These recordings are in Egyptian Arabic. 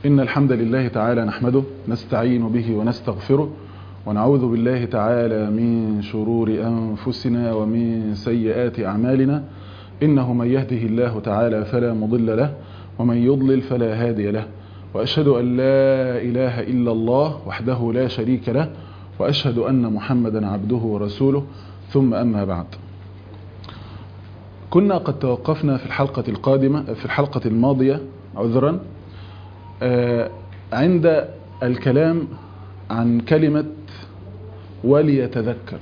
إن الحمد لله تعالى نحمده نستعين به ونستغفره ونعوذ بالله تعالى من شرور أنفسنا ومن سيئات أعمالنا إنه من يهده الله تعالى فلا مضل له ومن يضلل فلا هادي له وأشهد أن لا إله إلا الله وحده لا شريك له وأشهد أن محمدا عبده ورسوله ثم أما بعد كنا قد توقفنا في الحلقة القادمة في الحلقة الماضية عذرا عند الكلام عن كلمة وليتذكر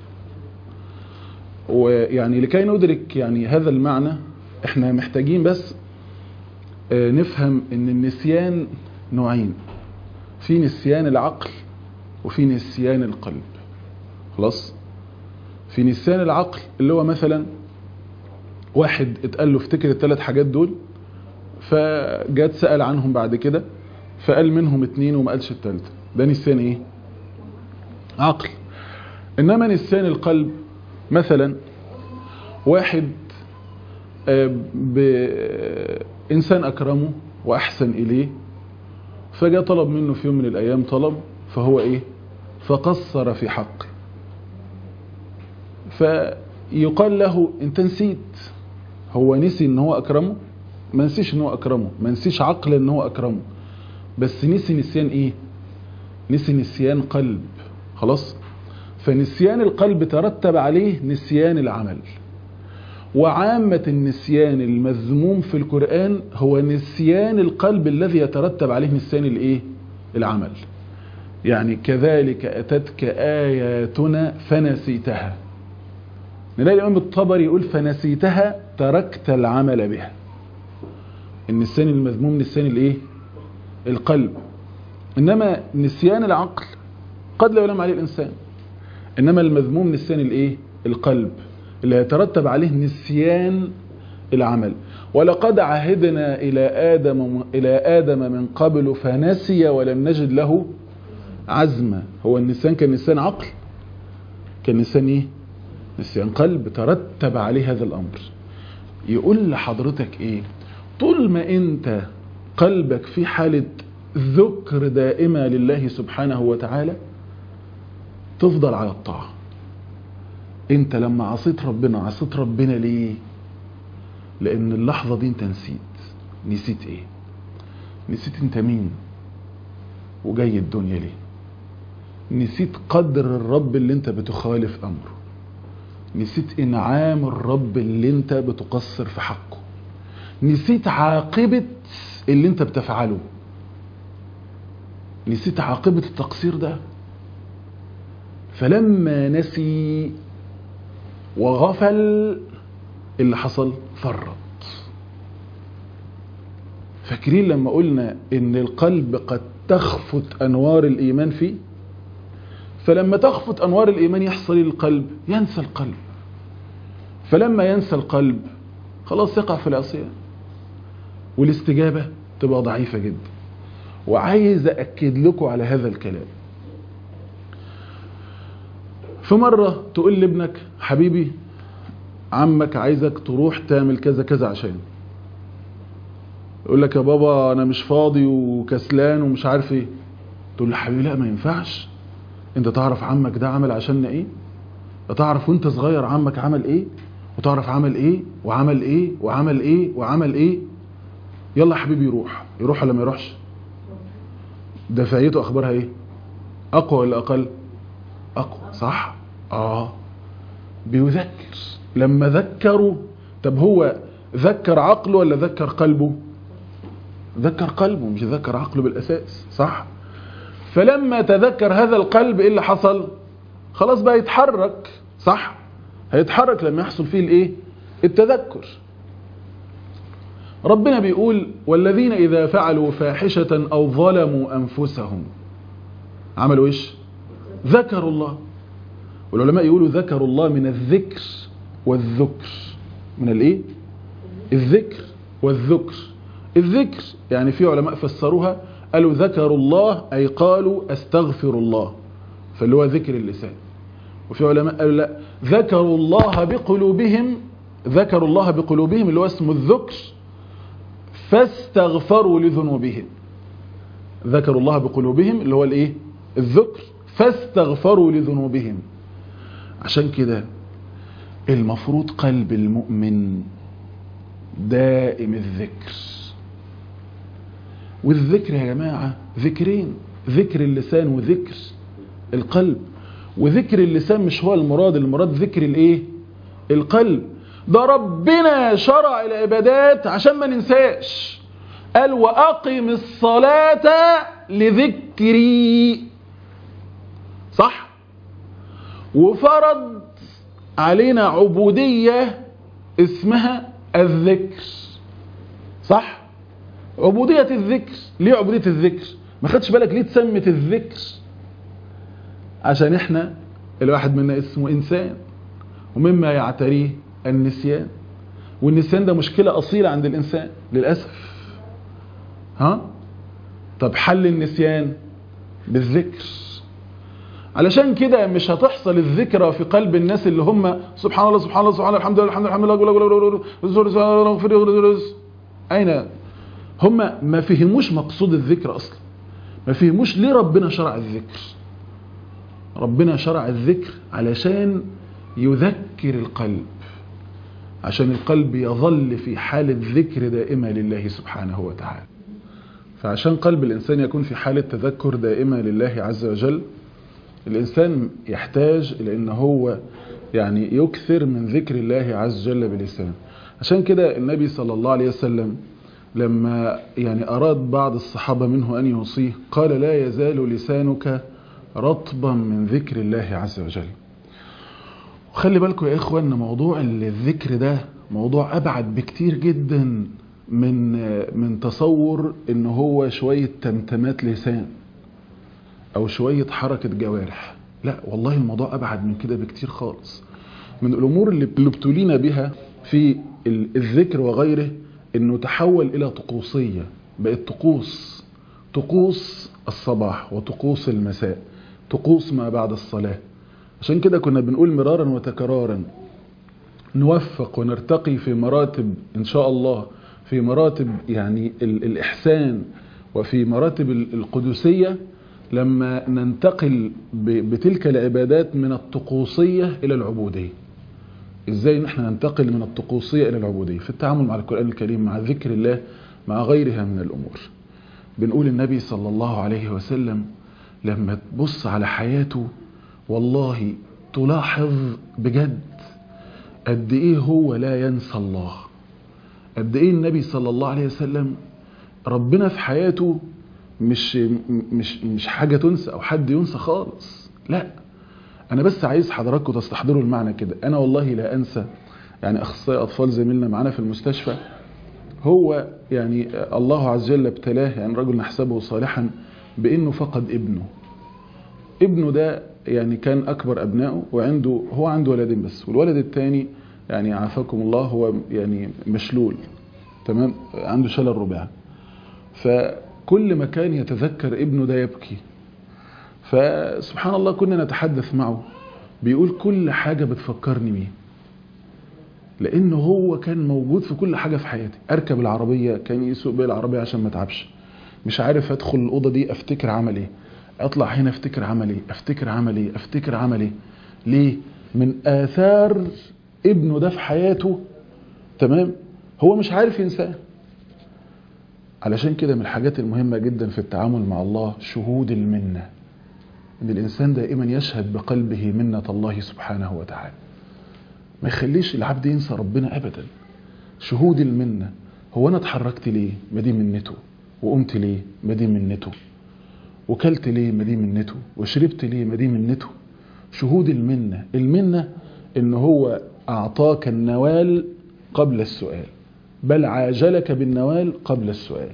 ويعني لكي ندرك يعني هذا المعنى احنا محتاجين بس نفهم ان النسيان نوعين في نسيان العقل وفي نسيان القلب خلاص في نسيان العقل اللي هو مثلا واحد اتقال له افتكر الثلاث حاجات دول فجات سأل عنهم بعد كده فقال منهم اتنين وما قالش الثالثه ده نسيان ايه عقل انما نسيان القلب مثلا واحد بإنسان أكرمه وأحسن إليه فجاء طلب منه في يوم من الأيام طلب فهو إيه فقصر في حقه فيقال له أنت نسيت هو نسي ان هو أكرمه ما نسيش ان هو أكرمه ما نسيش عقل ان هو أكرمه بس نسي نسيان إيه نسي نسيان قلب خلاص فنسيان القلب ترتب عليه نسيان العمل وعامة النسيان المذموم في القرآن هو نسيان القلب الذي يترتب عليه نسيان الايه العمل يعني كذلك أتتك آياتنا فنسيتها نلاقي الإمام الطبري يقول فنسيتها تركت العمل بها النسيان المذموم نسيان الايه القلب إنما نسيان العقل قد لا يلام عليه الإنسان إنما المذموم نسيان الايه القلب اللي يترتب عليه نسيان العمل ولقد عهدنا إلى آدم, إلى آدم من قبل فنسي ولم نجد له عزما هو النسيان كان نسيان عقل كان نسيان ايه نسيان قلب ترتب عليه هذا الأمر يقول لحضرتك ايه طول ما انت قلبك في حالة ذكر دائمة لله سبحانه وتعالى تفضل على الطاعة انت لما عصيت ربنا عصيت ربنا ليه لان اللحظة دي انت نسيت نسيت ايه نسيت انت مين وجاي الدنيا ليه نسيت قدر الرب اللي انت بتخالف امره نسيت انعام الرب اللي انت بتقصر في حقه نسيت عاقبة اللي انت بتفعله نسيت عاقبة التقصير ده فلما نسي وغفل اللي حصل فرط فاكرين لما قلنا ان القلب قد تخفت انوار الايمان فيه فلما تخفت انوار الايمان يحصل للقلب ينسى القلب فلما ينسى القلب خلاص يقع في العصيان والاستجابة تبقى ضعيفة جدا وعايز أكد لكم على هذا الكلام في مرة تقول لابنك حبيبي عمك عايزك تروح تعمل كذا كذا عشان يقول لك يا بابا انا مش فاضي وكسلان ومش عارف ايه تقول له حبيبي لا ما ينفعش انت تعرف عمك ده عمل عشان ايه تعرف وانت صغير عمك عمل ايه وتعرف عمل ايه وعمل ايه وعمل ايه وعمل ايه يلا يا حبيبي يروح يروح ولا ما يروحش دفعيته اخبارها ايه اقوى ولا اقل اقوى صح اه بيذكر لما ذكروا طب هو ذكر عقله ولا ذكر قلبه ذكر قلبه مش ذكر عقله بالاساس صح فلما تذكر هذا القلب ايه اللي حصل خلاص بقى يتحرك صح هيتحرك لما يحصل فيه الايه التذكر ربنا بيقول والذين اذا فعلوا فاحشة او ظلموا انفسهم عملوا ايش ذكروا الله والعلماء يقولوا ذكروا الله من الذكر والذكر من الايه الذكر والذكر الذكر يعني في علماء فسروها قالوا ذكروا الله اي قالوا استغفر الله فاللي هو ذكر اللسان وفي علماء قالوا لا ذكروا الله بقلوبهم ذكروا الله بقلوبهم اللي هو اسمه الذكر فاستغفروا لذنوبهم ذكروا الله بقلوبهم اللي هو الايه الذكر فاستغفروا لذنوبهم عشان كده المفروض قلب المؤمن دائم الذكر والذكر يا جماعة ذكرين ذكر اللسان وذكر القلب وذكر اللسان مش هو المراد المراد ذكر الايه القلب ده ربنا شرع العبادات عشان ما ننساش قال وأقم الصلاة لذكري صح وفرض علينا عبودية اسمها الذكر صح عبودية الذكر ليه عبودية الذكر ما خدش بالك ليه تسمت الذكر عشان احنا الواحد منا اسمه انسان ومما يعتريه النسيان والنسيان ده مشكلة أصيلة عند الإنسان للأسف ها طب حل النسيان بالذكر علشان كده مش هتحصل الذكرى في قلب الناس اللي هم سبحان الله سبحان الله سبحان الله الحمد لله الحمد لله الحمد لله أين هم ما فهموش مقصود الذكر أصلا ما فهموش ليه ربنا شرع الذكر ربنا شرع الذكر علشان يذكر القلب عشان القلب يظل في حالة ذكر دائمة لله سبحانه وتعالى فعشان قلب الإنسان يكون في حالة تذكر دائمة لله عز وجل الإنسان يحتاج إلى أن هو يعني يكثر من ذكر الله عز وجل بلسان عشان كده النبي صلى الله عليه وسلم لما يعني أراد بعض الصحابة منه أن يوصيه قال لا يزال لسانك رطبا من ذكر الله عز وجل وخلي بالكم يا إخوة أن موضوع الذكر ده موضوع أبعد بكتير جدا من من تصور ان هو شوية تمتمات لسان او شوية حركة جوارح لا والله الموضوع ابعد من كده بكتير خالص من الامور اللي ابتلينا بها في الذكر وغيره انه تحول الى طقوسية بقت طقوس طقوس الصباح وطقوس المساء طقوس ما بعد الصلاة عشان كده كنا بنقول مرارا وتكرارا نوفق ونرتقي في مراتب ان شاء الله في مراتب يعني الإحسان وفي مراتب القدسية لما ننتقل بتلك العبادات من الطقوسية إلى العبودية إزاي نحن ننتقل من الطقوسية إلى العبودية في التعامل مع القرآن الكريم مع ذكر الله مع غيرها من الأمور بنقول النبي صلى الله عليه وسلم لما تبص على حياته والله تلاحظ بجد قد إيه هو لا ينسى الله قد ايه النبي صلى الله عليه وسلم ربنا في حياته مش مش مش حاجه تنسى او حد ينسى خالص لا انا بس عايز حضراتكم تستحضروا المعنى كده انا والله لا انسى يعني اخصائي اطفال زميلنا معانا في المستشفى هو يعني الله عز وجل ابتلاه يعني رجل نحسبه صالحا بانه فقد ابنه ابنه ده يعني كان اكبر ابنائه وعنده هو عنده ولدين بس والولد الثاني يعني عافاكم الله هو يعني مشلول تمام عنده شلل رباعي فكل ما كان يتذكر ابنه ده يبكي فسبحان الله كنا نتحدث معه بيقول كل حاجة بتفكرني بيه لانه هو كان موجود في كل حاجة في حياتي اركب العربية كان يسوق بيا العربية عشان ما اتعبش مش عارف ادخل الاوضه دي افتكر عمل ايه اطلع هنا افتكر عمل ايه افتكر عمل ايه افتكر عمل ايه ليه من اثار ابنه ده في حياته تمام هو مش عارف ينساه علشان كده من الحاجات المهمة جدا في التعامل مع الله شهود المنة ان الانسان دائما يشهد بقلبه منة الله سبحانه وتعالى ما يخليش العبد ينسى ربنا ابدا شهود المنة هو انا اتحركت ليه ما دي منته وقمت ليه ما دي منته وكلت ليه ما دي منته وشربت ليه ما دي منته شهود المنة المنة ان هو أعطاك النوال قبل السؤال بل عاجلك بالنوال قبل السؤال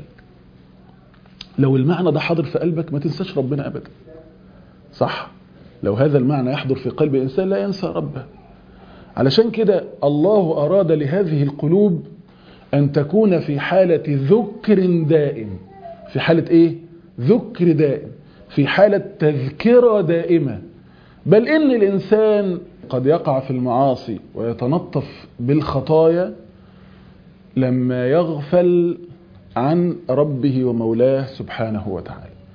لو المعنى ده حاضر في قلبك ما تنساش ربنا أبدا صح لو هذا المعنى يحضر في قلب الإنسان لا ينسى ربه علشان كده الله أراد لهذه القلوب أن تكون في حالة ذكر دائم في حالة إيه؟ ذكر دائم في حالة تذكرة دائمة بل إن الإنسان قد يقع في المعاصي ويتنطف بالخطايا لما يغفل عن ربه ومولاه سبحانه وتعالى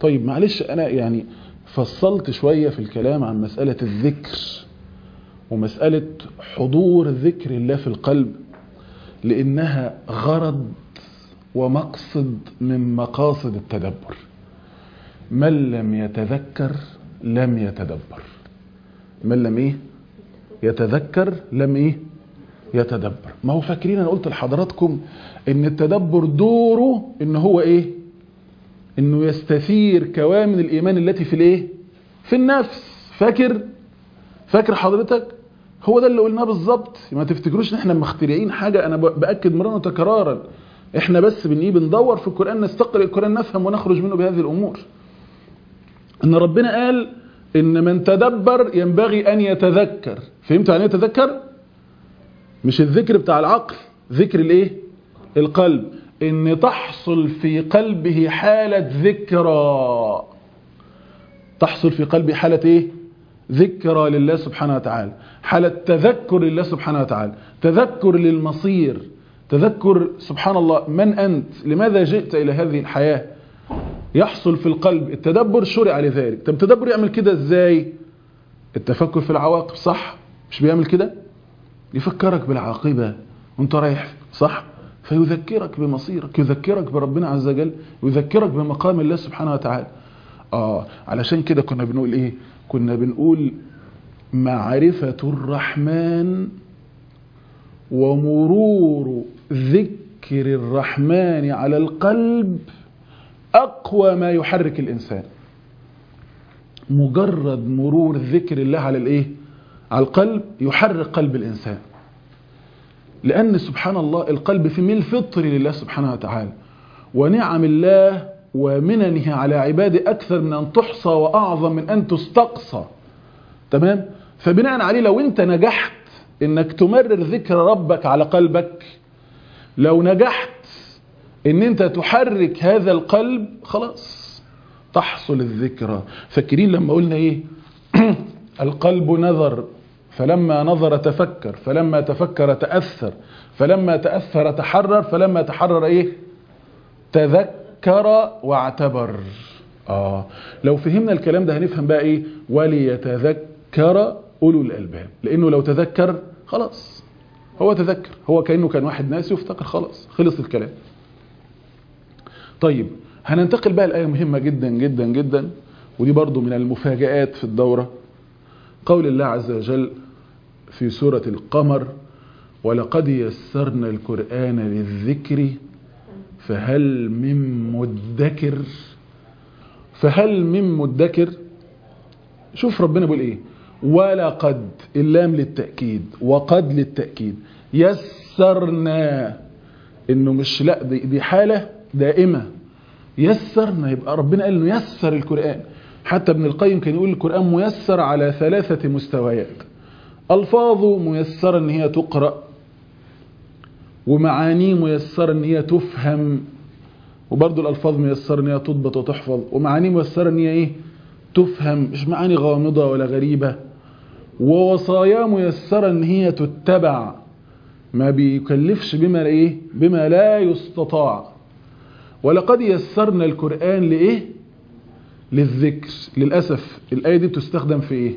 طيب معلش انا يعني فصلت شوية في الكلام عن مسألة الذكر ومسألة حضور ذكر الله في القلب لانها غرض ومقصد من مقاصد التدبر من لم يتذكر لم يتدبر من لم ايه يتذكر لم ايه يتدبر ما هو فاكرين انا قلت لحضراتكم ان التدبر دوره ان هو ايه انه يستثير كوامن الايمان التي في الايه في النفس فاكر فاكر حضرتك هو ده اللي قلناه بالظبط ما تفتكروش ان احنا مخترعين حاجه انا باكد مرارا وتكرارا احنا بس بن ايه بندور في القران نستقرئ القران نفهم ونخرج منه بهذه الامور ان ربنا قال ان من تدبر ينبغي ان يتذكر فهمت يعني يتذكر مش الذكر بتاع العقل ذكر الايه القلب ان تحصل في قلبه حالة ذكرى تحصل في قلبه حالة ايه ذكرى لله سبحانه وتعالى حالة تذكر لله سبحانه وتعالى تذكر للمصير تذكر سبحان الله من أنت لماذا جئت إلى هذه الحياة يحصل في القلب التدبر شرع لذلك طب التدبر يعمل كده ازاي التفكر في العواقب صح مش بيعمل كده يفكرك بالعاقبة وانت رايح صح فيذكرك بمصيرك يذكرك بربنا عز وجل ويذكرك بمقام الله سبحانه وتعالى اه علشان كده كنا بنقول ايه كنا بنقول معرفة الرحمن ومرور ذكر الرحمن على القلب أقوى ما يحرك الإنسان مجرد مرور ذكر الله على الإيه؟ على القلب يحرك قلب الإنسان لأن سبحان الله القلب في ميل فطري لله سبحانه وتعالى ونعم الله ومننه على عباده أكثر من أن تحصى وأعظم من أن تستقصى تمام؟ فبناء عليه لو أنت نجحت أنك تمرر ذكر ربك على قلبك لو نجحت ان انت تحرك هذا القلب خلاص تحصل الذكرى فاكرين لما قلنا ايه القلب نظر فلما نظر تفكر فلما تفكر تأثر فلما تأثر تحرر فلما تحرر ايه تذكر واعتبر اه لو فهمنا الكلام ده هنفهم بقى ايه وليتذكر اولو الالباب لانه لو تذكر خلاص هو تذكر هو كأنه كان واحد ناسي وافتكر خلاص خلص الكلام طيب هننتقل بقى لآية مهمة جدا جدا جدا ودي برضو من المفاجآت في الدورة قول الله عز وجل في سورة القمر ولقد يسرنا القرآن للذكر فهل من مدكر فهل من مدكر شوف ربنا بيقول ايه ولقد اللام للتأكيد وقد للتأكيد يسرنا انه مش لا دي, دي حالة دائمة يسرنا يبقى ربنا قال انه يسر القرآن حتى ابن القيم كان يقول القرآن ميسر على ثلاثة مستويات ألفاظه ميسرة ان هي تقرأ ومعانيه ميسرة ان هي تفهم وبرضه الألفاظ ميسرة ان هي تضبط وتحفظ ومعانيه ميسرة ان هي ايه تفهم مش معاني غامضة ولا غريبة ووصايا ميسرة ان هي تتبع ما بيكلفش بما ايه بما لا يستطاع ولقد يسرنا القرآن لإيه للذكر للأسف الآية دي بتستخدم في إيه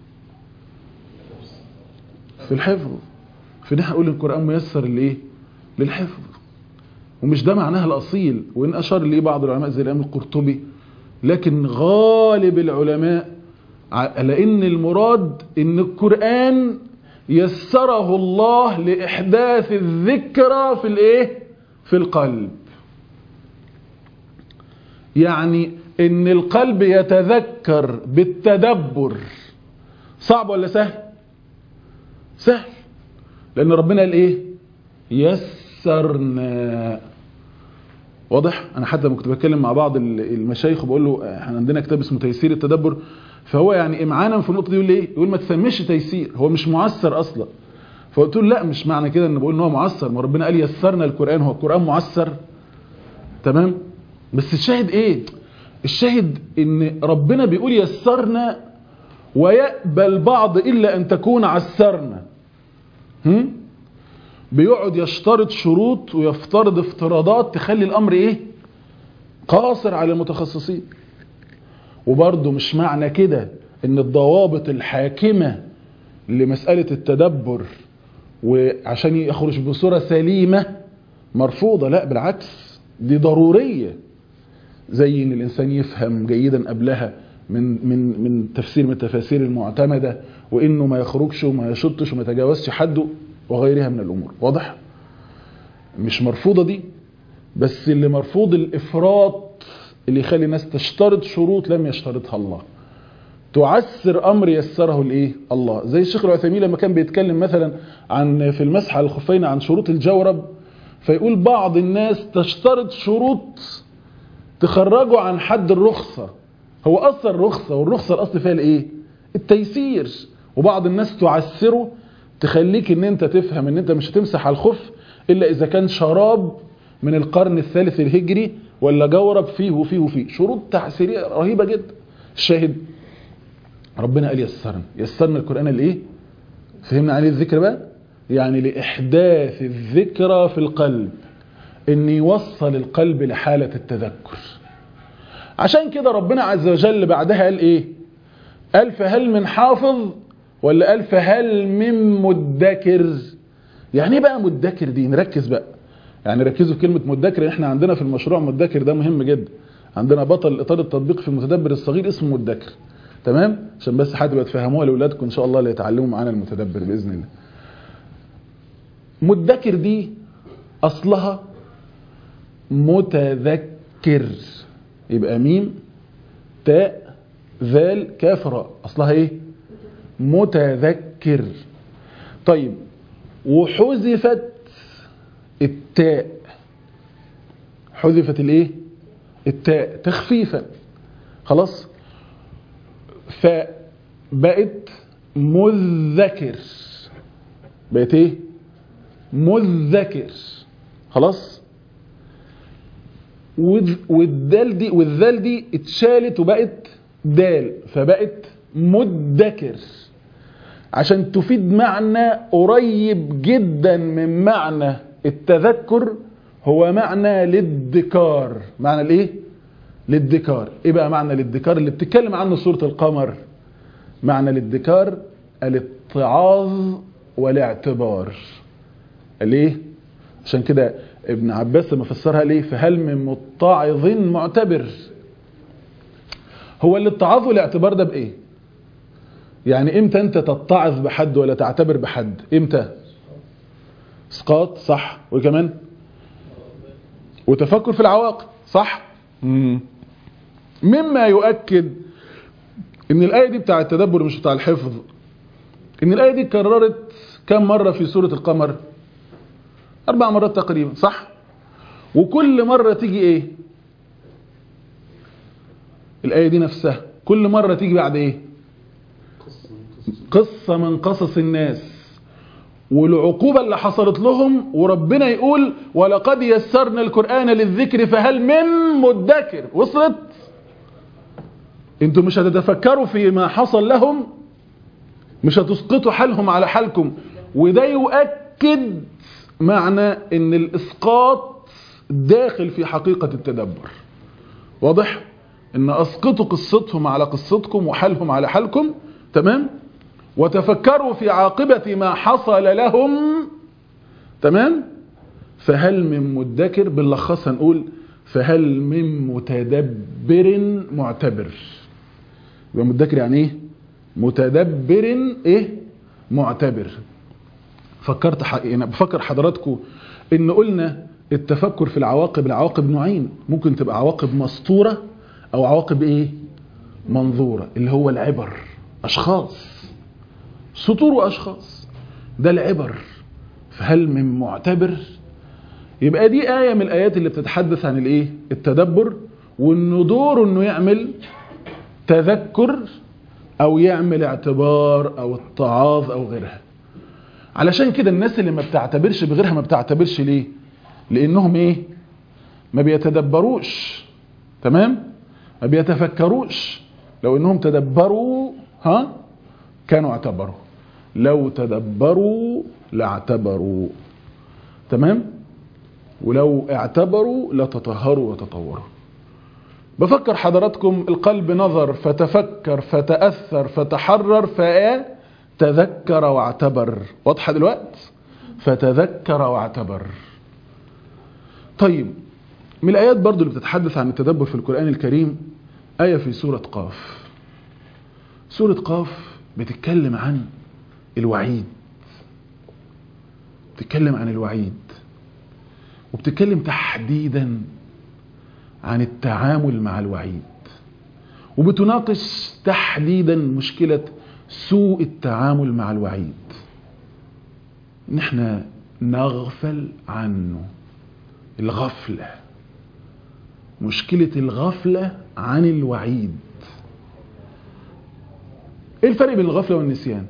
في الحفظ في نحن نقول القرآن ميسر لإيه للحفظ ومش ده معناها الأصيل وإن أشار ليه بعض العلماء زي الإمام القرطبي لكن غالب العلماء على إن المراد إن القرآن يسره الله لإحداث الذكرى في الإيه في القلب يعني ان القلب يتذكر بالتدبر صعب ولا سهل سهل لان ربنا قال ايه يسرنا واضح انا حتى لما كنت بتكلم مع بعض المشايخ بقول له احنا عندنا كتاب اسمه تيسير التدبر فهو يعني امعانا في النقطه دي يقول لي ايه يقول ما تسميش تيسير هو مش معسر اصلا فقلت له لا مش معنى كده ان بقول ان هو معسر ما ربنا قال يسرنا القران هو القران معسر تمام بس الشاهد ايه الشاهد ان ربنا بيقول يسرنا ويقبل البعض الا ان تكون عسرنا هم؟ بيقعد يشترط شروط ويفترض افتراضات تخلي الامر ايه قاصر على المتخصصين وبرضه مش معنى كده ان الضوابط الحاكمة لمسألة التدبر وعشان يخرج بصورة سليمة مرفوضة لا بالعكس دي ضرورية زي ان الانسان يفهم جيدا قبلها من من من تفسير من التفاسير المعتمدة وانه ما يخرجش وما يشطش وما يتجاوزش حده وغيرها من الامور واضح مش مرفوضة دي بس اللي مرفوض الافراط اللي يخلي الناس تشترط شروط لم يشترطها الله تعسر امر يسره الايه الله زي الشيخ العثيمين لما كان بيتكلم مثلا عن في المسح على الخفين عن شروط الجورب فيقول بعض الناس تشترط شروط تخرجوا عن حد الرخصة هو اصلا الرخصة والرخصة الاصل فيها الايه التيسير وبعض الناس تعسره تخليك ان انت تفهم ان انت مش هتمسح على الخف الا اذا كان شراب من القرن الثالث الهجري ولا جورب فيه وفيه وفيه شروط تعسيرية رهيبة جدا الشاهد ربنا قال يسرنا يسرنا القرآن الايه فهمنا عليه الذكر بقى يعني لإحداث الذكرى في القلب ان يوصل القلب لحالة التذكر عشان كده ربنا عز وجل بعدها قال ايه قال فهل من حافظ ولا قال فهل من مدكر يعني ايه بقى مدكر دي نركز بقى يعني ركزوا في كلمة مدكر احنا عندنا في المشروع مدكر ده مهم جدا عندنا بطل اطار التطبيق في المتدبر الصغير اسمه مدكر تمام عشان بس حد تفهموها لاولادكم ان شاء الله اللي يتعلموا معانا المتدبر باذن الله مدكر دي اصلها متذكر يبقى ميم تاء ذال كاف راء اصلها ايه متذكر طيب وحذفت التاء حذفت الايه التاء تخفيفا خلاص فبقت مذكر بقت ايه مذكر خلاص والدال دي والذال دي اتشالت وبقت دال فبقت مدكر عشان تفيد معنى قريب جدا من معنى التذكر هو معنى الادكار معنى الايه الادكار ايه بقى معنى الادكار اللي بتتكلم عنه سورة القمر معنى الادكار الاتعاظ والاعتبار ليه عشان كده ابن عباس لما فسرها ليه فهل من متعظ معتبر هو الاتعاظ والاعتبار ده بايه يعني امتى انت تتعظ بحد ولا تعتبر بحد امتى اسقاط صح وكمان وتفكر في العواقب صح مم. مما يؤكد ان الايه دي بتاع التدبر مش بتاع الحفظ ان الايه دي اتكررت كم مره في سوره القمر اربع مرات تقريبا صح وكل مره تيجي ايه الايه دي نفسها كل مره تيجي بعد ايه قصه من قصص الناس والعقوبة اللي حصلت لهم وربنا يقول ولقد يسرنا القرآن للذكر فهل من مدكر وصلت انتوا مش هتتفكروا في ما حصل لهم مش هتسقطوا حالهم على حالكم وده يؤكد معنى ان الاسقاط داخل في حقيقة التدبر واضح ان اسقطوا قصتهم على قصتكم وحالهم على حالكم تمام وتفكروا في عاقبة ما حصل لهم تمام فهل من مدكر باللخص هنقول فهل من متدبر معتبر يبقى مدكر يعني ايه متدبر ايه معتبر فكرت ح... يعني بفكر حضراتكم ان قلنا التفكر في العواقب العواقب نوعين ممكن تبقى عواقب مسطورة او عواقب ايه منظورة اللي هو العبر اشخاص سطور واشخاص ده العبر فهل من معتبر يبقى دي آية من الآيات اللي بتتحدث عن الايه التدبر وانه دوره انه يعمل تذكر او يعمل اعتبار او اتعاظ او غيرها علشان كده الناس اللي ما بتعتبرش بغيرها ما بتعتبرش ليه لانهم ايه ما بيتدبروش تمام ما بيتفكروش لو انهم تدبروا ها كانوا اعتبروا لو تدبروا لاعتبروا تمام ولو اعتبروا لتطهروا وتطوروا بفكر حضراتكم القلب نظر فتفكر فتأثر فتحرر فتذكر واعتبر واضحة دلوقتي فتذكر واعتبر طيب من الآيات برضو اللي بتتحدث عن التدبر في القرآن الكريم آية في سورة قاف سورة قاف بتتكلم عن الوعيد بتتكلم عن الوعيد وبتتكلم تحديدا عن التعامل مع الوعيد وبتناقش تحديدا مشكلة سوء التعامل مع الوعيد ان احنا نغفل عنه الغفلة مشكلة الغفلة عن الوعيد ايه الفرق بين الغفلة والنسيان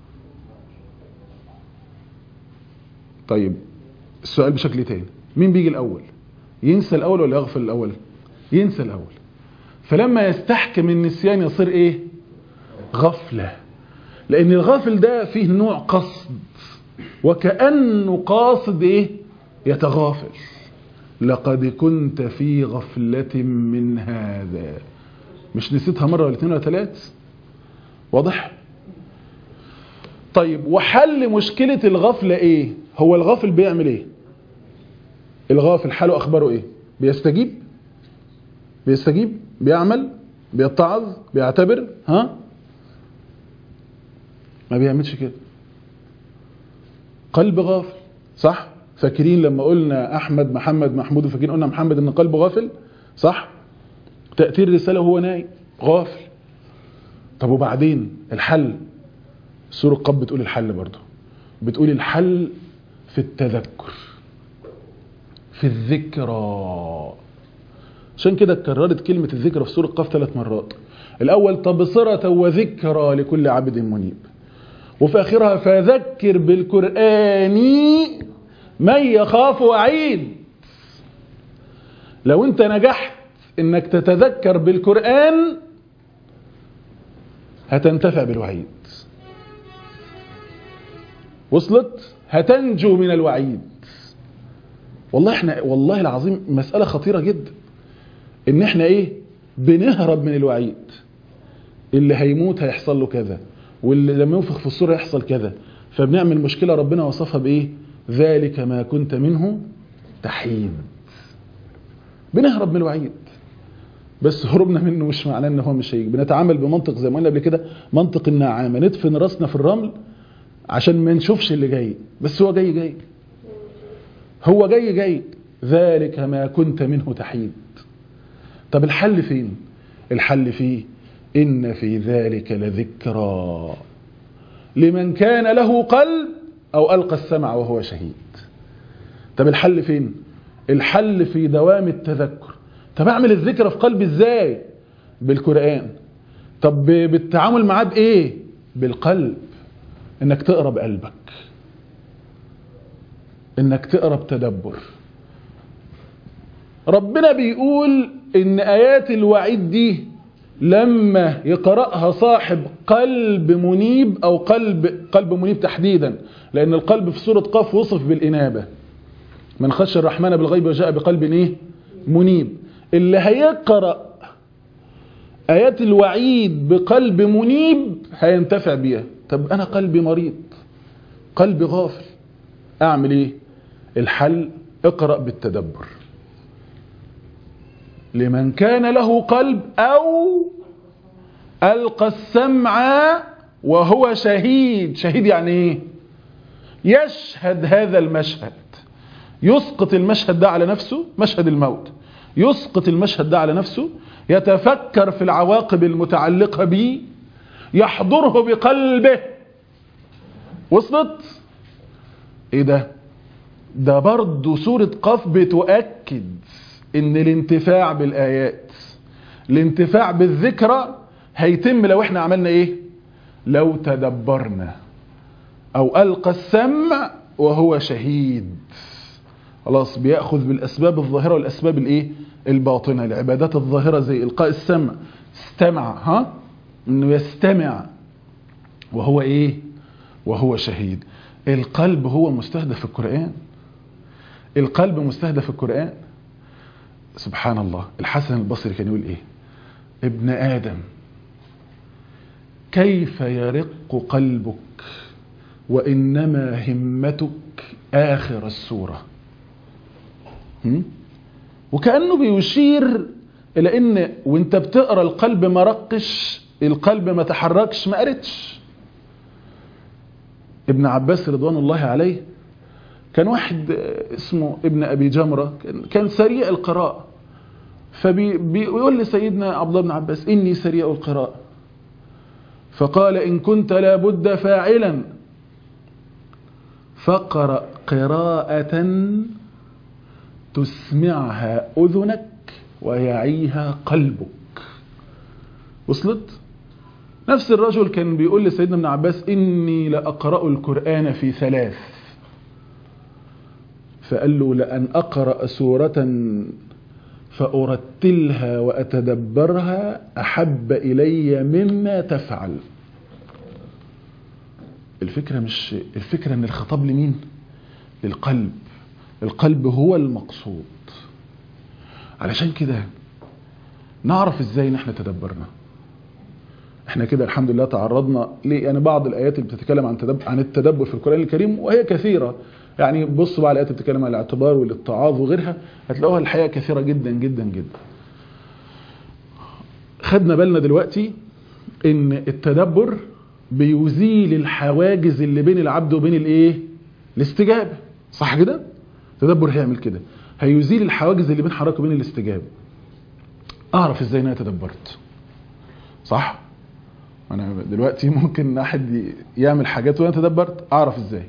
طيب السؤال بشكل تاني مين بيجي الاول ينسى الاول ولا يغفل الاول ينسى الاول فلما يستحكم النسيان يصير ايه غفلة لان الغافل ده فيه نوع قصد وكأنه قاصد ايه يتغافل لقد كنت في غفلة من هذا مش نسيتها مرة ولا اثنين ولا ثلاث واضح طيب وحل مشكلة الغفلة ايه هو الغافل بيعمل ايه الغافل حاله اخباره ايه بيستجيب بيستجيب بيعمل بيتعظ بيعتبر ها ما بيعملش كده قلب غافل صح فاكرين لما قلنا احمد محمد محمود فاكرين قلنا محمد ان قلبه غافل صح تأثير رسالة وهو نايم غافل طب وبعدين الحل سورة قب بتقول الحل برضه بتقول الحل في التذكر في الذكرى عشان كده اتكررت كلمة الذكرى في سورة قاف ثلاث مرات الأول تبصرة وذكرى لكل عبد منيب وفي آخرها فذكر بالقرآن من يخاف وعيد لو انت نجحت انك تتذكر بالقرآن هتنتفع بالوعيد وصلت هتنجو من الوعيد والله احنا والله العظيم مسألة خطيرة جدا ان احنا ايه بنهرب من الوعيد اللي هيموت هيحصل له كذا واللي لما ينفخ في الصورة يحصل كذا فبنعمل مشكلة ربنا وصفها بايه ذلك ما كنت منه تحيد بنهرب من الوعيد بس هربنا منه مش معناه ان هو مش هيجي بنتعامل بمنطق زي ما قلنا قبل كده منطق النعامه ندفن راسنا في الرمل عشان ما نشوفش اللي جاي بس هو جاي جاي هو جاي جاي ذلك ما كنت منه تحيد طب الحل فين الحل فيه إن في ذلك لذكرى لمن كان له قلب أو ألقى السمع وهو شهيد طب الحل فين الحل في دوام التذكر طب أعمل الذكرى في قلبي إزاي بالقرآن طب بالتعامل معاه بإيه بالقلب إنك تقرأ بقلبك إنك تقرأ بتدبر ربنا بيقول إن آيات الوعيد دي لما يقرأها صاحب قلب منيب أو قلب قلب منيب تحديدا لأن القلب في سورة قاف وصف بالإنابة من خشى الرحمن بالغيب وجاء بقلب إيه؟ منيب اللي هيقرأ آيات الوعيد بقلب منيب هينتفع بيها طب أنا قلبي مريض قلبي غافل أعمل إيه الحل اقرأ بالتدبر لمن كان له قلب أو ألقى السمع وهو شهيد شهيد يعني إيه يشهد هذا المشهد يسقط المشهد ده على نفسه مشهد الموت يسقط المشهد ده على نفسه يتفكر في العواقب المتعلقة به يحضره بقلبه وصلت ايه ده ده برضه سورة قاف بتؤكد ان الانتفاع بالايات الانتفاع بالذكرى هيتم لو احنا عملنا ايه لو تدبرنا او القى السمع وهو شهيد خلاص بياخذ بالاسباب الظاهره والاسباب الايه الباطنه العبادات الظاهره زي القاء السمع استمع ها انه يستمع وهو ايه وهو شهيد القلب هو مستهدف في القران القلب مستهدف في القران سبحان الله الحسن البصري كان يقول ايه ابن ادم كيف يرق قلبك وانما همتك اخر السوره هم؟ وكانه بيشير الى ان وانت بتقرا القلب ما رقش القلب ما تحركش ما قرتش ابن عباس رضوان الله عليه كان واحد اسمه ابن ابي جمره كان سريع القراءه فبيقول لسيدنا عبد الله بن عباس اني سريع القراءه فقال ان كنت لابد فاعلا فاقرا قراءه تسمعها اذنك ويعيها قلبك وصلت نفس الرجل كان بيقول لسيدنا ابن عباس إني لأقرأ القرآن في ثلاث فقال له لأن أقرأ سورة فأرتلها وأتدبرها أحب إلي مما تفعل الفكرة مش الفكرة ان الخطاب لمين للقلب القلب هو المقصود علشان كده نعرف ازاي ان احنا تدبرنا احنا كده الحمد لله تعرضنا ل يعني بعض الايات اللي بتتكلم عن تدبر عن التدبر في القران الكريم وهي كثيره يعني بصوا بقى الايات اللي بتتكلم عن الاعتبار والاتعاظ وغيرها هتلاقوها الحقيقه كثيره جدا جدا جدا خدنا بالنا دلوقتي ان التدبر بيزيل الحواجز اللي بين العبد وبين الايه الاستجابه صح كده التدبر هيعمل كده هيزيل الحواجز اللي بين حضرتك وبين الاستجابه اعرف ازاي ان انا تدبرت صح انا دلوقتي ممكن احد يعمل حاجات وانا تدبرت اعرف ازاي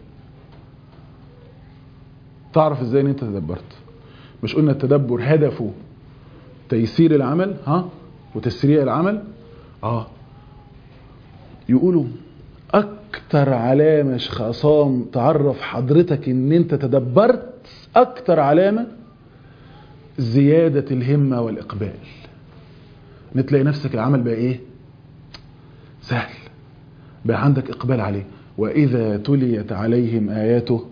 تعرف ازاي ان انت تدبرت مش قلنا التدبر هدفه تيسير العمل ها وتسريع العمل اه يقولوا اكتر علامة خصام تعرف حضرتك ان انت تدبرت اكتر علامة زيادة الهمة والاقبال ان تلاقي نفسك العمل بقى ايه سهل بقى عندك اقبال عليه واذا تليت عليهم اياته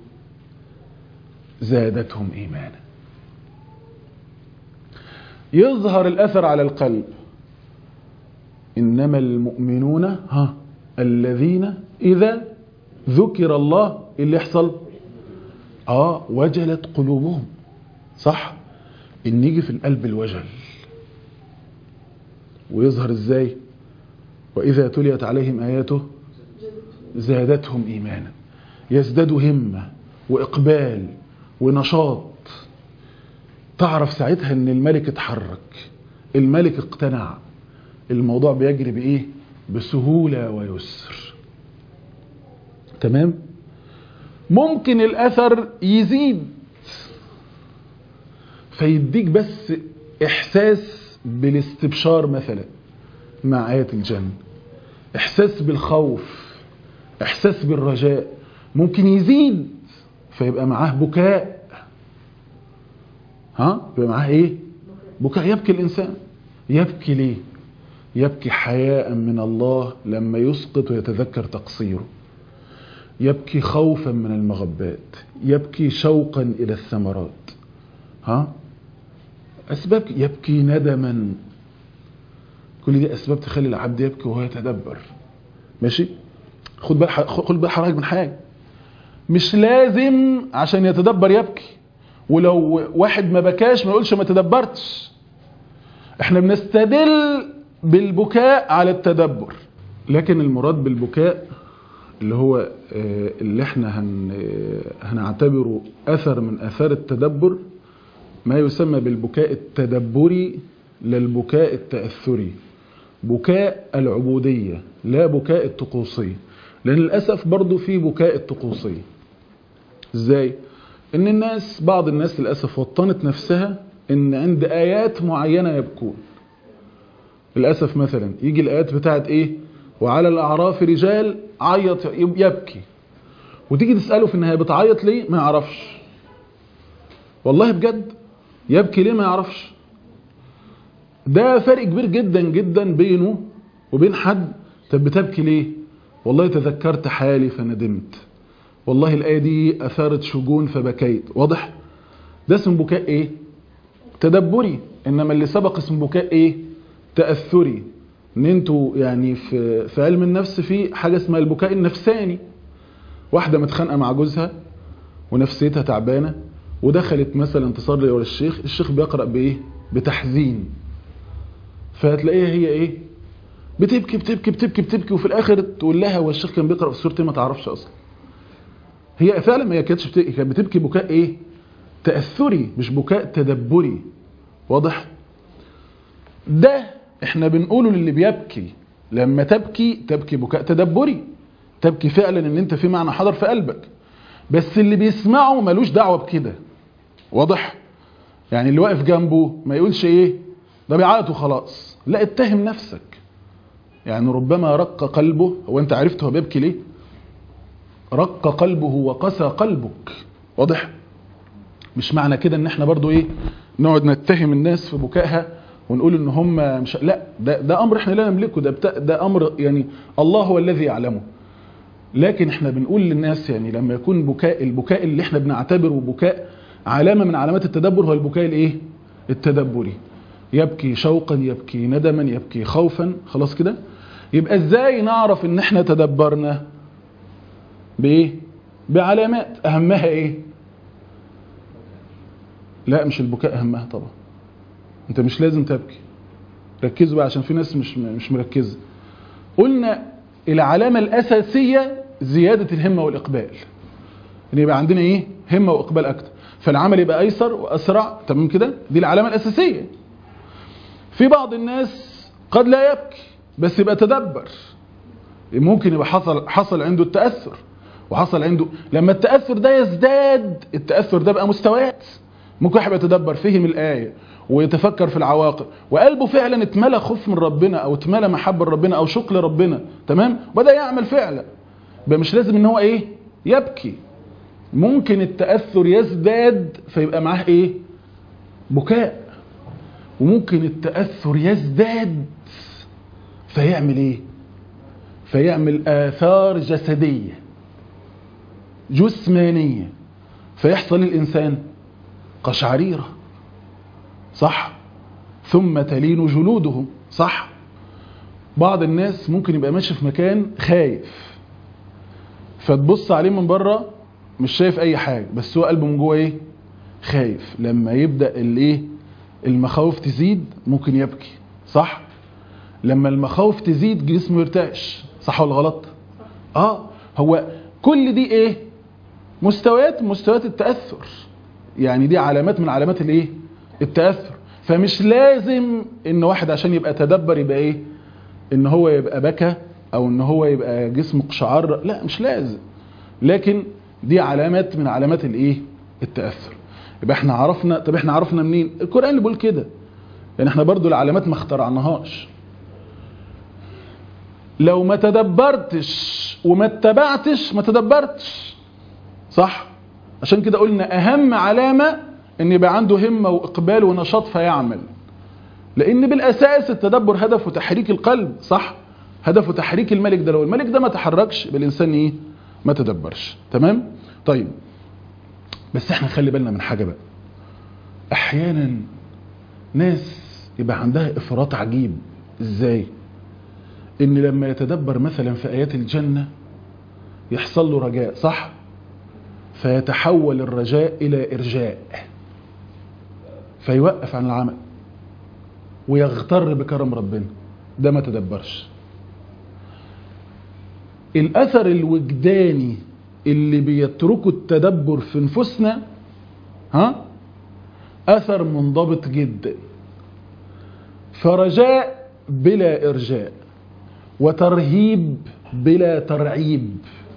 زادتهم ايمانا يظهر الاثر على القلب انما المؤمنون ها الذين اذا ذكر الله اللي يحصل اه وجلت قلوبهم صح ان يجي في القلب الوجل ويظهر ازاي واذا تليت عليهم اياته زادتهم ايمانا يزدادوا همه واقبال ونشاط تعرف ساعتها ان الملك اتحرك الملك اقتنع الموضوع بيجري بايه بسهولة ويسر تمام ممكن الاثر يزيد فيديك بس احساس بالاستبشار مثلا مع آية الجنة احساس بالخوف احساس بالرجاء ممكن يزيد فيبقى معاه بكاء ها يبقى معاه ايه بكاء يبكي الانسان يبكي ليه يبكي حياء من الله لما يسقط ويتذكر تقصيره يبكي خوفا من المغبات يبكي شوقا الى الثمرات ها اسباب يبكي ندما كل دي اسباب تخلي العبد يبكي وهو يتدبر ماشي خد بال خد بال حضرتك من حاجه مش لازم عشان يتدبر يبكي ولو واحد ما بكاش ما يقولش ما تدبرتش احنا بنستدل بالبكاء على التدبر لكن المراد بالبكاء اللي هو اللي احنا هن هنعتبره اثر من اثار التدبر ما يسمى بالبكاء التدبري للبكاء التأثري بكاء العبودية لا بكاء الطقوسية لأن للأسف برضو في بكاء الطقوسية ازاي؟ ان الناس بعض الناس للأسف وطنت نفسها ان عند آيات معينة يبكون للأسف مثلا يجي الآيات بتاعت ايه وعلى الأعراف رجال عيط يبكي وتيجي تسأله في النهاية بتعيط ليه ما يعرفش والله بجد يبكي ليه ما يعرفش ده فرق كبير جدا جدا بينه وبين حد طب بتبكي ليه والله تذكرت حالي فندمت والله الآية دي أثارت شجون فبكيت واضح ده اسم بكاء ايه تدبري انما اللي سبق اسم بكاء ايه تاثري ان انتوا يعني في في علم النفس في حاجه اسمها البكاء النفساني واحده متخانقه مع جوزها ونفسيتها تعبانه ودخلت مثلا تصلي ورا الشيخ الشيخ بيقرا بايه بتحزين فهتلاقيها هي ايه بتبكي بتبكي بتبكي بتبكي وفي الاخر تقول لها هو الشيخ كان بيقرا في سوره ما تعرفش اصلا هي فعلا ما هي كانتش بتبكي كانت بتبكي بكاء ايه تاثري مش بكاء تدبري واضح ده احنا بنقوله للي بيبكي لما تبكي تبكي بكاء تدبري تبكي فعلا ان انت في معنى حضر في قلبك بس اللي بيسمعه ملوش دعوه بكده واضح يعني اللي واقف جنبه ما يقولش ايه ده بيعيط وخلاص لا اتهم نفسك يعني ربما رق قلبه هو انت عرفت هو بيبكي ليه رق قلبه وقسى قلبك واضح مش معنى كده ان احنا برضو ايه نقعد نتهم الناس في بكائها ونقول ان هم مش لا ده ده امر احنا لا نملكه ده بتا... ده امر يعني الله هو الذي يعلمه لكن احنا بنقول للناس يعني لما يكون بكاء البكاء اللي احنا بنعتبره بكاء علامه من علامات التدبر هو البكاء الايه التدبري يبكي شوقا يبكي ندما يبكي خوفا خلاص كده يبقى ازاي نعرف ان احنا تدبرنا بايه بعلامات اهمها ايه لا مش البكاء اهمها طبعا انت مش لازم تبكي ركزوا بقى عشان في ناس مش مش مركزه قلنا العلامه الاساسيه زياده الهمه والاقبال ان يبقى عندنا ايه همه واقبال اكتر فالعمل يبقى ايسر واسرع تمام كده دي العلامه الاساسيه في بعض الناس قد لا يبكي بس يبقى تدبر ممكن يبقى حصل حصل عنده التاثر وحصل عنده لما التاثر ده يزداد التاثر ده بقى مستويات ممكن واحد يتدبر فهم الايه ويتفكر في العواقب وقلبه فعلا اتملى خوف من ربنا او اتملى محبه لربنا او شوق لربنا تمام وبدا يعمل فعلا يبقى مش لازم ان هو ايه يبكي ممكن التاثر يزداد فيبقى معاه ايه بكاء وممكن التاثر يزداد فيعمل ايه فيعمل اثار جسديه جسمانيه فيحصل الانسان قشعريره صح ثم تلين جلودهم صح بعض الناس ممكن يبقى ماشي في مكان خايف فتبص عليه من بره مش شايف اي حاجه بس هو قلبه من جوه ايه خايف لما يبدا الايه المخاوف تزيد ممكن يبكي صح لما المخاوف تزيد جسمه يرتعش صح ولا غلط اه هو كل دي ايه مستويات مستويات التاثر يعني دي علامات من علامات الايه التاثر فمش لازم ان واحد عشان يبقى تدبر يبقى ايه ان هو يبقى بكى او ان هو يبقى جسمه قشعر لا مش لازم لكن دي علامات من علامات الايه التاثر يبقى احنا عرفنا طب احنا عرفنا منين القران اللي بيقول كده يعني احنا برضو العلامات ما اخترعناهاش لو ما تدبرتش وما اتبعتش ما تدبرتش صح عشان كده قلنا اهم علامه ان يبقى عنده همه واقبال ونشاط فيعمل لان بالاساس التدبر هدفه تحريك القلب صح هدفه تحريك الملك ده لو الملك ده ما تحركش يبقى الانسان ايه ما تدبرش تمام طيب بس احنا نخلي بالنا من حاجه بقى احيانا ناس يبقى عندها افراط عجيب ازاي ان لما يتدبر مثلا في ايات الجنه يحصل له رجاء صح فيتحول الرجاء الى ارجاء فيوقف عن العمل ويغتر بكرم ربنا ده ما تدبرش الاثر الوجداني اللي بيتركوا التدبر في نفوسنا ها اثر منضبط جدا فرجاء بلا ارجاء وترهيب بلا ترعيب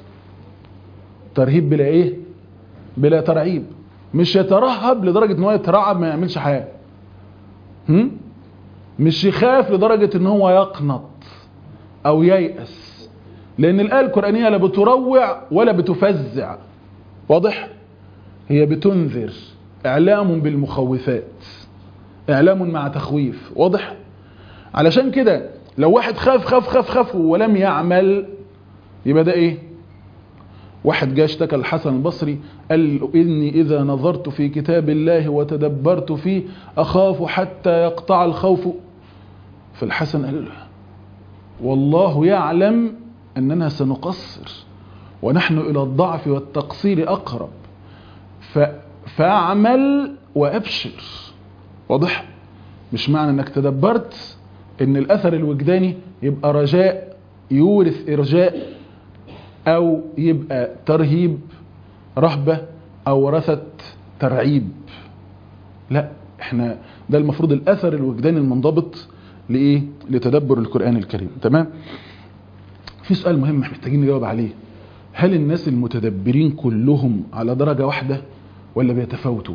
ترهيب بلا ايه بلا ترعيب مش يترهب لدرجه ان هو يترعب ما يعملش حاجه هم؟ مش يخاف لدرجه ان هو يقنط او ييأس لان الايه القرانيه لا بتروع ولا بتفزع واضح هي بتنذر اعلام بالمخوفات اعلام مع تخويف واضح علشان كده لو واحد خاف خاف خاف خاف ولم يعمل يبقى ده ايه واحد جاء اشتكى الحسن البصري قال له إني إذا نظرت في كتاب الله وتدبرت فيه أخاف حتى يقطع الخوف فالحسن قال له والله يعلم أننا سنقصر ونحن إلى الضعف والتقصير أقرب ف... فاعمل وأبشر واضح مش معنى أنك تدبرت أن الأثر الوجداني يبقى رجاء يورث إرجاء أو يبقى ترهيب رهبة أو ورثة ترعيب لا احنا ده المفروض الأثر الوجداني المنضبط لإيه؟ لتدبر القرآن الكريم تمام؟ في سؤال مهم محتاجين نجاوب عليه هل الناس المتدبرين كلهم على درجة واحدة ولا بيتفاوتوا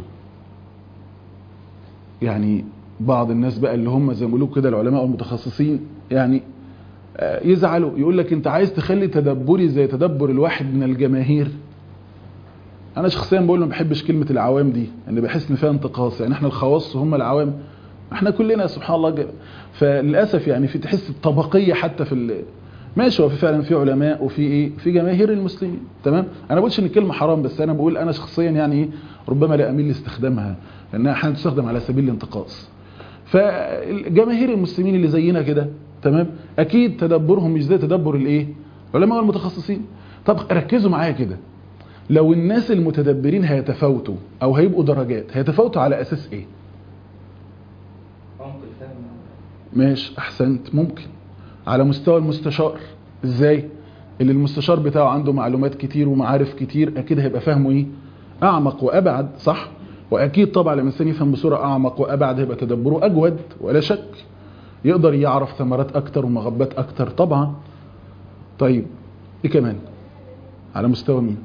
يعني بعض الناس بقى اللي هم زي ما بيقولوا كده العلماء المتخصصين يعني يزعلوا يقول لك انت عايز تخلي تدبري زي تدبر الواحد من الجماهير انا شخصيا بقول ما بحبش كلمه العوام دي يعني بحس ان فيها انتقاص يعني احنا الخواص هم العوام احنا كلنا سبحان الله جل. فللاسف يعني في تحس الطبقيه حتى في ال... ماشي هو في فعلا في علماء وفي ايه في جماهير المسلمين تمام انا بقولش ان الكلمه حرام بس انا بقول انا شخصيا يعني ايه ربما لا اميل لاستخدامها لانها احيانا تستخدم على سبيل الانتقاص فجماهير المسلمين اللي زينا كده تمام اكيد تدبرهم مش زي تدبر الايه العلماء والمتخصصين طب ركزوا معايا كده لو الناس المتدبرين هيتفاوتوا او هيبقوا درجات هيتفاوتوا على اساس ايه ماشي احسنت ممكن على مستوى المستشار ازاي اللي المستشار بتاعه عنده معلومات كتير ومعارف كتير اكيد هيبقى فاهمه ايه اعمق وابعد صح واكيد طبعا لما الانسان يفهم بصوره اعمق وابعد هيبقى تدبره اجود ولا شك يقدر يعرف ثمرات اكتر ومغبات اكتر طبعا طيب ايه كمان على مستوى مين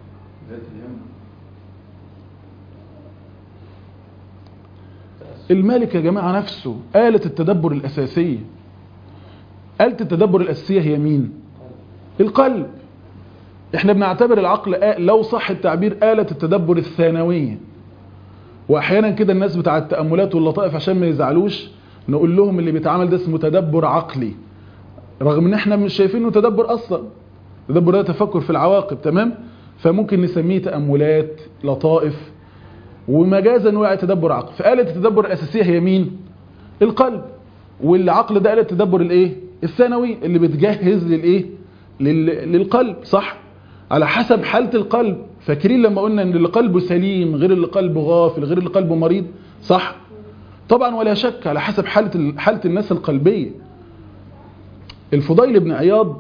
المالك يا جماعة نفسه آلة التدبر الأساسية آلة التدبر الأساسية هي مين القلب احنا بنعتبر العقل لو صح التعبير آلة التدبر الثانوية واحيانا كده الناس بتاع التأملات واللطائف عشان ما يزعلوش نقول لهم اللي بيتعامل ده اسمه تدبر عقلي رغم ان احنا مش شايفينه تدبر اصلا تدبر ده تفكر في العواقب تمام فممكن نسميه تأملات لطائف ومجازا وقع تدبر عقل فآلة التدبر الأساسية هي مين القلب والعقل ده آلة التدبر الايه الثانوي اللي بتجهز للايه لل... للقلب صح على حسب حالة القلب فاكرين لما قلنا ان اللي قلبه سليم غير اللي قلبه غافل غير اللي قلبه مريض صح طبعا ولا شك على حسب حالة حالة الناس القلبية الفضيل بن عياض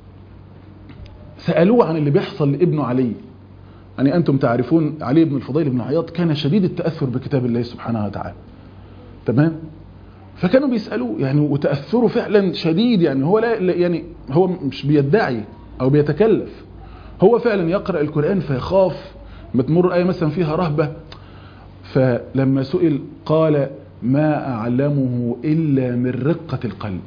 سألوه عن اللي بيحصل لابنه علي يعني أنتم تعرفون علي بن الفضيل بن عياض كان شديد التأثر بكتاب الله سبحانه وتعالى تمام فكانوا بيسألوه يعني وتأثره فعلا شديد يعني هو لا يعني هو مش بيدعي أو بيتكلف هو فعلا يقرأ القرآن فيخاف ما تمر آية مثلا فيها رهبة فلما سئل قال ما أعلمه إلا من رقة القلب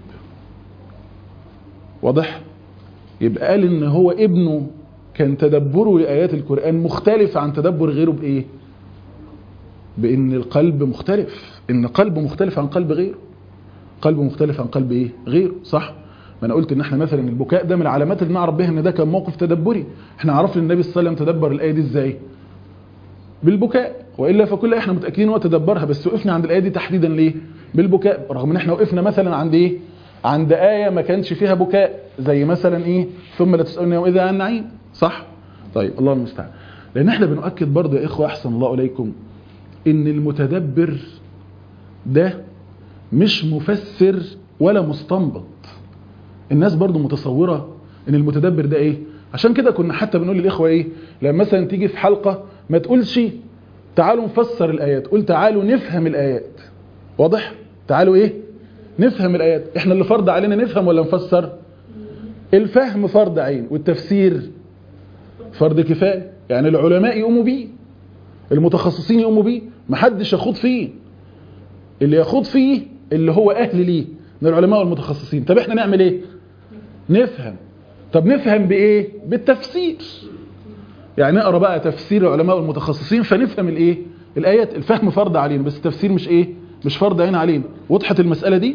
واضح يبقى قال إن هو ابنه كان تدبره لآيات القرآن مختلف عن تدبر غيره بإيه بإن القلب مختلف إن قلبه مختلف عن قلب غيره قلبه مختلف عن قلب إيه غيره صح ما أنا قلت إن إحنا مثلا البكاء ده من العلامات اللي نعرف بها إن ده كان موقف تدبري إحنا عرفنا النبي صلى الله عليه وسلم تدبر الآية دي إزاي بالبكاء وإلا فكل إحنا متأكدين هو تدبرها بس وقفنا عند الآية دي تحديدا ليه بالبكاء رغم إن إحنا وقفنا مثلا عند إيه عند آية ما كانش فيها بكاء زي مثلا إيه ثم لا تسألني يومئذ عن النعيم صح طيب الله المستعان لان احنا بنؤكد برضه يا اخوه احسن الله اليكم ان المتدبر ده مش مفسر ولا مستنبط الناس برضه متصوره ان المتدبر ده ايه عشان كده كنا حتى بنقول للاخوه ايه لما مثلا تيجي في حلقه ما تقولش تعالوا نفسر الايات قول تعالوا نفهم الايات واضح تعالوا ايه نفهم الايات احنا اللي فرض علينا نفهم ولا نفسر الفهم فرض عين والتفسير فرض كفايه يعني العلماء يقوموا بيه المتخصصين يقوموا بيه محدش يخوض فيه اللي يخوض فيه اللي هو اهل ليه من العلماء والمتخصصين طب احنا نعمل ايه نفهم طب نفهم بايه بالتفسير يعني نقرا بقى تفسير العلماء والمتخصصين فنفهم الايه الايات الفهم فرض علينا بس التفسير مش ايه مش فرض عين علينا وضحت المساله دي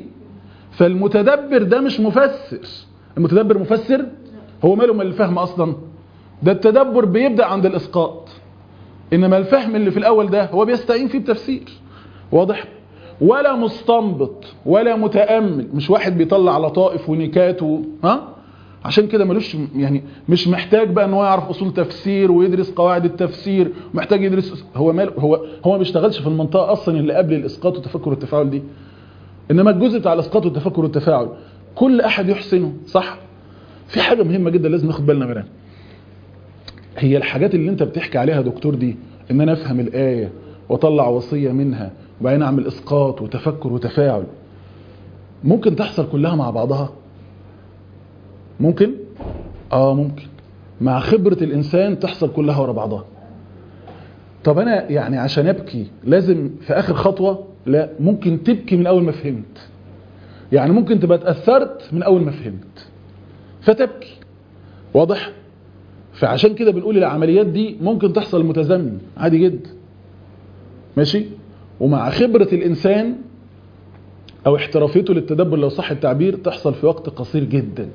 فالمتدبر ده مش مفسر المتدبر مفسر هو ماله من الفهم اصلا ده التدبر بيبدأ عند الإسقاط إنما الفهم اللي في الأول ده هو بيستعين فيه بتفسير واضح ولا مستنبط ولا متأمل مش واحد بيطلع لطائف ونكات و... ها عشان كده ملوش يعني مش محتاج بقى ان هو يعرف اصول تفسير ويدرس قواعد التفسير محتاج يدرس هو مال هو هو ما بيشتغلش في المنطقه اصلا اللي قبل الاسقاط والتفكر والتفاعل دي انما الجزء بتاع الاسقاط والتفكر والتفاعل كل احد يحسنه صح في حاجه مهمه جدا لازم ناخد بالنا منها هي الحاجات اللي انت بتحكي عليها دكتور دي ان انا افهم الايه واطلع وصيه منها وبعدين اعمل اسقاط وتفكر وتفاعل ممكن تحصل كلها مع بعضها ممكن اه ممكن مع خبرة الانسان تحصل كلها ورا بعضها طب انا يعني عشان ابكي لازم في اخر خطوة لا ممكن تبكي من اول ما فهمت يعني ممكن تبقى اتأثرت من اول ما فهمت فتبكي واضح فعشان كده بنقول العمليات دي ممكن تحصل متزامن عادي جدا ماشي ومع خبرة الانسان او احترافيته للتدبر لو صح التعبير تحصل في وقت قصير جدا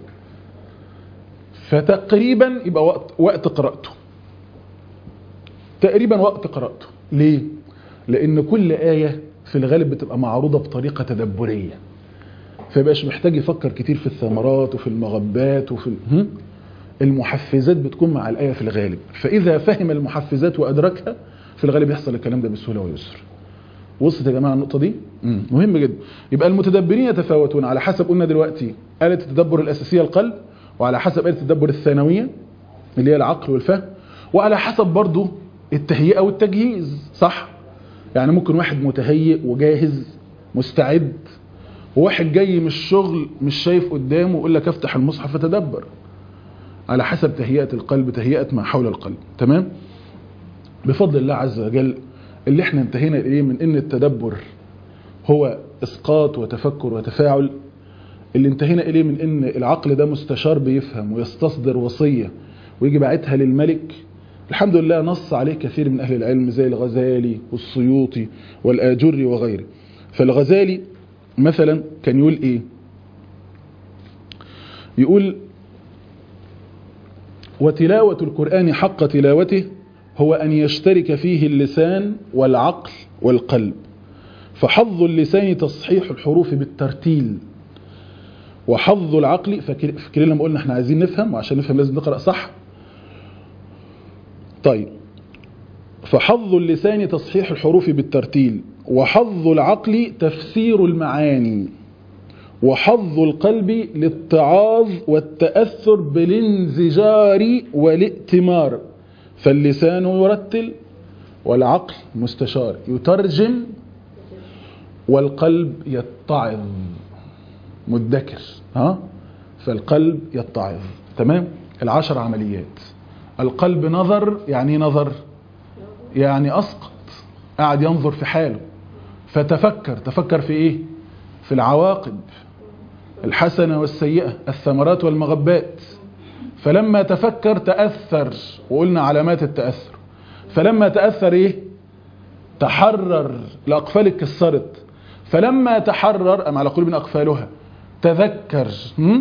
فتقريبا يبقى وقت وقت قراءته تقريبا وقت قراءته ليه لان كل آية في الغالب بتبقى معروضة بطريقة تدبرية فيبقاش محتاج يفكر كتير في الثمرات وفي المغبات وفي المحفزات بتكون مع الآية في الغالب فإذا فهم المحفزات وأدركها في الغالب يحصل الكلام ده بسهولة ويسر وصلت يا جماعة النقطة دي مم. مهم جدا يبقى المتدبرين يتفاوتون على حسب قلنا دلوقتي آلة التدبر الأساسية القلب وعلى حسب آلة التدبر الثانوية اللي هي العقل والفهم وعلى حسب برضو التهيئة والتجهيز صح يعني ممكن واحد متهيئ وجاهز مستعد وواحد جاي من الشغل مش شايف قدامه ويقول لك افتح المصحف فتدبر على حسب تهيئة القلب تهيئة ما حول القلب تمام بفضل الله عز وجل اللي احنا انتهينا اليه من ان التدبر هو اسقاط وتفكر وتفاعل اللي انتهينا اليه من ان العقل ده مستشار بيفهم ويستصدر وصية ويجي باعتها للملك الحمد لله نص عليه كثير من اهل العلم زي الغزالي والسيوطي والاجري وغيره فالغزالي مثلا كان يقول ايه يقول وتلاوة القرآن حق تلاوته هو أن يشترك فيه اللسان والعقل والقلب فحظ اللسان تصحيح الحروف بالترتيل وحظ العقل فاكرين لما قلنا احنا عايزين نفهم وعشان نفهم لازم نقرأ صح طيب فحظ اللسان تصحيح الحروف بالترتيل وحظ العقل تفسير المعاني وحظ القلب للتعاظ والتأثر بالانزجار والائتمار فاللسان يرتل والعقل مستشار يترجم والقلب يتعظ مدكر ها فالقلب يتعظ تمام العشر عمليات القلب نظر يعني نظر يعني أسقط قاعد ينظر في حاله فتفكر تفكر في ايه في العواقب الحسنة والسيئة الثمرات والمغبات فلما تفكر تأثر وقلنا علامات التأثر فلما تأثر ايه تحرر الأقفال اتكسرت فلما تحرر أم على قلوب أقفالها تذكر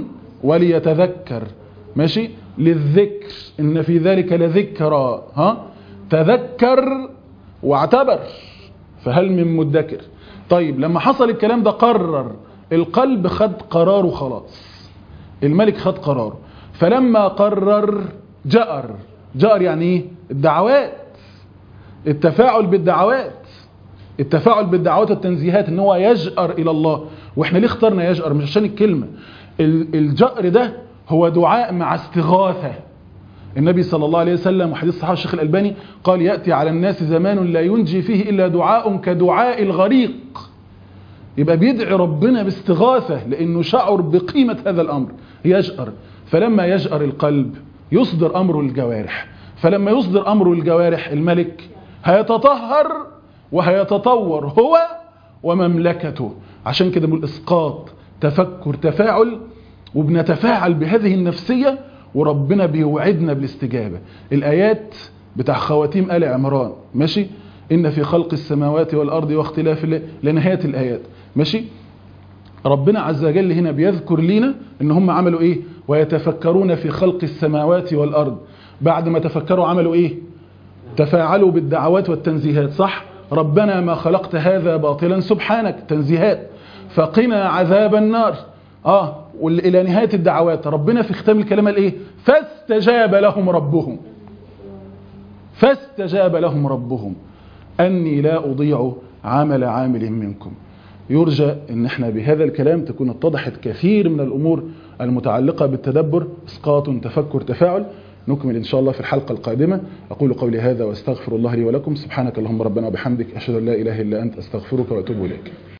وليتذكر ماشي للذكر إن في ذلك لذكرى ها تذكر واعتبر فهل من مدكر طيب لما حصل الكلام ده قرر القلب خد قراره خلاص الملك خد قراره فلما قرر جأر جأر يعني ايه الدعوات التفاعل بالدعوات التفاعل بالدعوات والتنزيهات ان هو يجأر الى الله واحنا ليه اخترنا يجأر مش عشان الكلمة الجأر ده هو دعاء مع استغاثة النبي صلى الله عليه وسلم وحديث صحابه الشيخ الألباني قال يأتي على الناس زمان لا ينجي فيه إلا دعاء كدعاء الغريق يبقى بيدعي ربنا باستغاثة لأنه شعر بقيمة هذا الأمر يجأر فلما يجأر القلب يصدر أمره الجوارح فلما يصدر أمره الجوارح الملك هيتطهر وهيتطور هو ومملكته عشان كده بنقول إسقاط تفكر تفاعل وبنتفاعل بهذه النفسية وربنا بيوعدنا بالاستجابة الآيات بتاع خواتيم آل عمران ماشي إن في خلق السماوات والأرض واختلاف الليل لنهاية الآيات ماشي ربنا عز وجل هنا بيذكر لنا إن هم عملوا إيه ويتفكرون في خلق السماوات والأرض بعد ما تفكروا عملوا إيه تفاعلوا بالدعوات والتنزيهات صح ربنا ما خلقت هذا باطلا سبحانك تنزيهات فقنا عذاب النار اه والى نهايه الدعوات ربنا في ختام الكلام قال ايه فاستجاب لهم ربهم فاستجاب لهم ربهم اني لا اضيع عمل عامل منكم يرجى ان احنا بهذا الكلام تكون اتضحت كثير من الامور المتعلقه بالتدبر اسقاط تفكر تفاعل نكمل إن شاء الله في الحلقة القادمة أقول قولي هذا واستغفر الله لي ولكم سبحانك اللهم ربنا وبحمدك أشهد أن لا إله إلا أنت أستغفرك وأتوب إليك